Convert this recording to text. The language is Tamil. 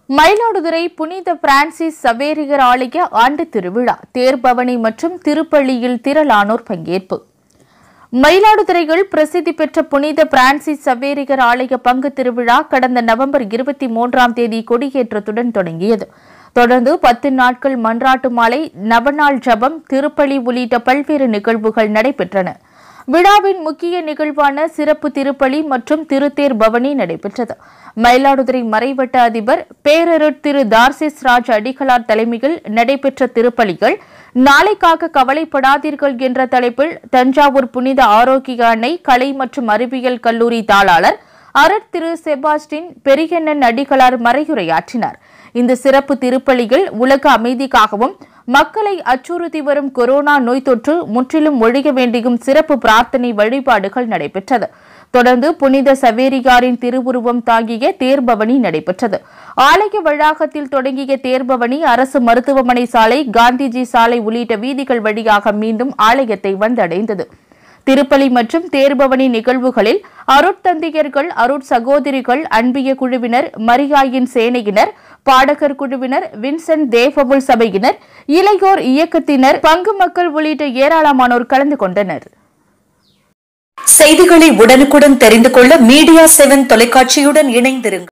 மயிலாடுதுறை புனித பிரான்சிஸ் சவேரிகர் ஆலய ஆண்டு திருவிழா தேர்பவனி மற்றும் திருப்பள்ளியில் திரளானோர் பங்கேற்பு மயிலாடுதுறையில் பிரசித்தி பெற்ற புனித பிரான்சிஸ் சவேரிகர் ஆலய பங்கு திருவிழா கடந்த நவம்பர் இருபத்தி மூன்றாம் தேதி கொடியேற்றத்துடன் தொடங்கியது தொடர்ந்து பத்து நாட்கள் மன்றாட்டு மாலை நவநாள் ஜபம் திருப்பலி உள்ளிட்ட பல்வேறு நிகழ்வுகள் நடைபெற்றன விழாவின் முக்கிய நிகழ்வான சிறப்பு திருப்பலி மற்றும் திருத்தேர் பவனி நடைபெற்றது மயிலாடுதுறை மறைவட்ட அதிபர் பேரருட் திரு தார்சிஸ் ராஜ் அடிகளார் தலைமையில் நடைபெற்ற திருப்பலிகள் நாளைக்காக கவலைப்படாதீர்கள் என்ற தலைப்பில் தஞ்சாவூர் புனித ஆரோக்கிய அன்னை கலை மற்றும் அறிவியல் கல்லூரி தாளாளர் அரட் திரு செபாஸ்டின் பெரியண்ணன் அடிகளார் மறையுரையாற்றினார் இந்த சிறப்பு திருப்பலிகள் உலக அமைதிக்காகவும் மக்களை அச்சுறுத்தி வரும் கொரோனா நோய் தொற்று முற்றிலும் ஒழிய வேண்டியும் சிறப்பு பிரார்த்தனை வழிபாடுகள் நடைபெற்றது தொடர்ந்து புனித சவேரியாரின் திருவுருவம் தாங்கிய தேர்பவனி நடைபெற்றது ஆலய வளாகத்தில் தொடங்கிய தேர்பவனி அரசு மருத்துவமனை சாலை காந்திஜி சாலை உள்ளிட்ட வீதிகள் வழியாக மீண்டும் ஆலயத்தை வந்தடைந்தது திருப்பலி மற்றும் தேர்பவனி நிகழ்வுகளில் அருட்தந்தியர்கள் அருட் சகோதரிகள் அன்பிய குழுவினர் மரியாயின் சேனையினர் பாடகர் குழுவினர் வின்சென்ட் தேவவுல் சபையினர் இளையோர் இயக்கத்தினர் பங்கு மக்கள் உள்ளிட்ட ஏராளமானோர் கலந்து கொண்டனர் செய்திகளை உடனுக்குடன் தெரிந்து கொள்ள மீடியா செவன் தொலைக்காட்சியுடன் இணைந்திருங்கள்